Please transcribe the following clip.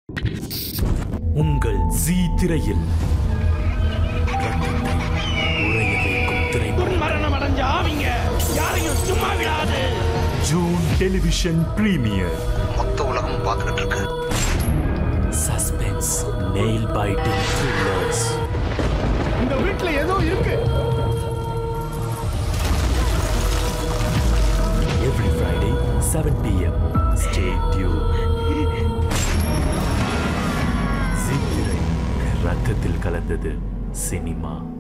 உங்கள் ஜீ திரையில் ரத்தத்தை உறைய வைக்கும் திரைப்படம் மரணம் அடைஞ்ச ஆவிங்க யாரையும் சும்மா விடாது ஜூன் டெலிவிஷன் பிரீமியர் மொத்த உலகம் பார்த்துக்கிட்டு இருக்கு சஸ்பென்ஸ் நெயில் பைட்டிங் த்ரில்லர்ஸ் இந்த வீட்டுல ஏதோ இருக்கு every Friday seven PM stay tuned Zee Thirai ரத்தத்தில் கலந்தது சினிமா